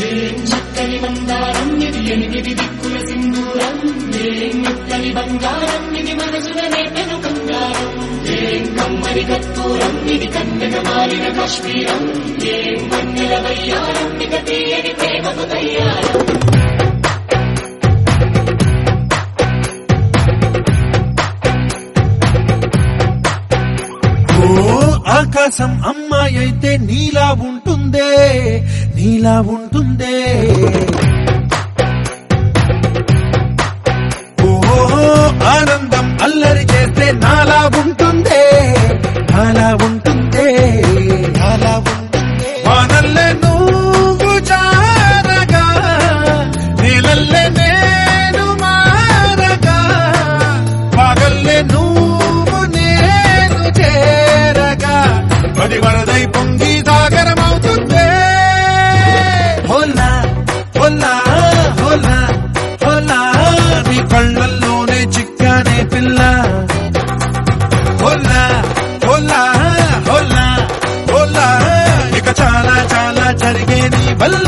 ఏం చక్కని మందారం ఇది ఎనిమిది దిక్కుల సింధూరం ఏం మెత్తని బంగారం ఇది మనసున నేపెను కంగారం ఏం కమ్మని కత్తూరం ఇది కన్నెగ మారిన కాశ్మీరం ఏం వన్నెల వయ్యారం ఇక తీయని ప్రేమకు తయ్యారం ఓ ఆకాశం అమ్మాయి అయితే నీలా ఉంటుందే నీలా ఉంటుందే ఓ ఆనందం అల్లరి చేస్తే నాలా ఉంటుందే నాలా ఉంటుందే నాలా ఉంటుందే వానల్లే నువ్వు జారగా నీలల్లే నేను మారగా పగల్లే నువ్వు నేను చేరగా పది వరదై పొంగి సాగరమవుతుందే హోలా హోలా హోలా హోలా నీ కళ్ళల్లోనే చిక్కానే పిల్ల హోలా హోలా హోలా హోలా ఇక చాలా చాలా జరిగే నీ వల్ల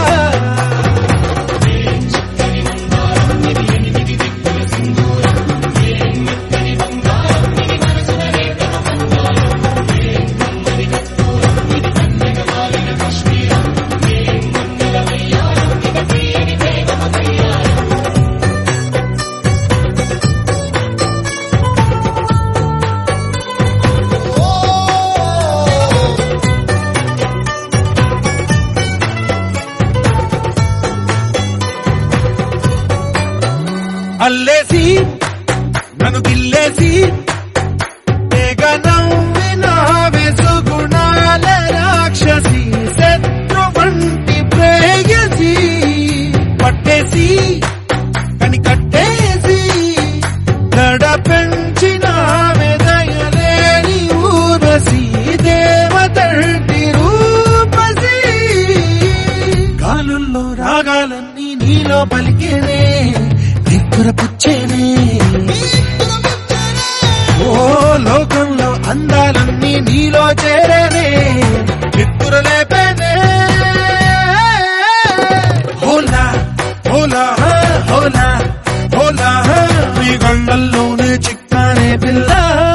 అల్లేసి నన్ను గిల్లేసి తెగ నవ్విన వెసుగుణాల రాక్షసి శత్రు వంటి ప్రేయసి పట్టేసి కని కట్టేసి దడ పెంచిన మెదయలేని ఊరసి దేవతంటి రూపసి గాలుల్లో రాగాలన్నీ నీలో పలికేనే నిక్కుర పుచ్చేనే ఓ లోకంలో అందాలన్నీ నీలో చేరేనే నిక్కుర లేపేనే హోలా హోలా హోలా హోలా నీ గంగల్లోనే చిక్కానే పిల్ల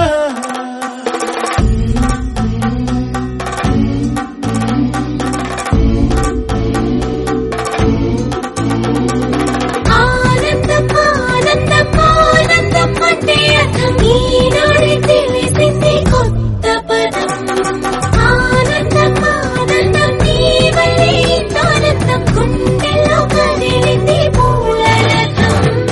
ఆనందం ఆనందం ఆనందం అంటే అర్థం ఈనాడే తెలిసింది కొత్త పదం ఆనందం ఆనందం నీ వల్లే ఆనందం గుండెల్లో కదిలింది పూలరథం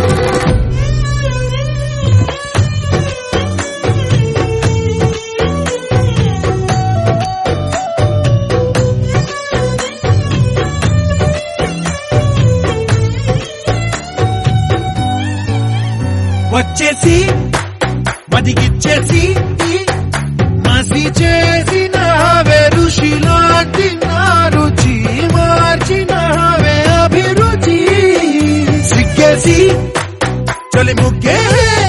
వచ్చేసి మదిగిచ్చేసి మసి చేసిన ఋషిలాంటి నా రుచి మార్చినవే అభిరుచి సిగ్గేసి చలి ముగ్గేసి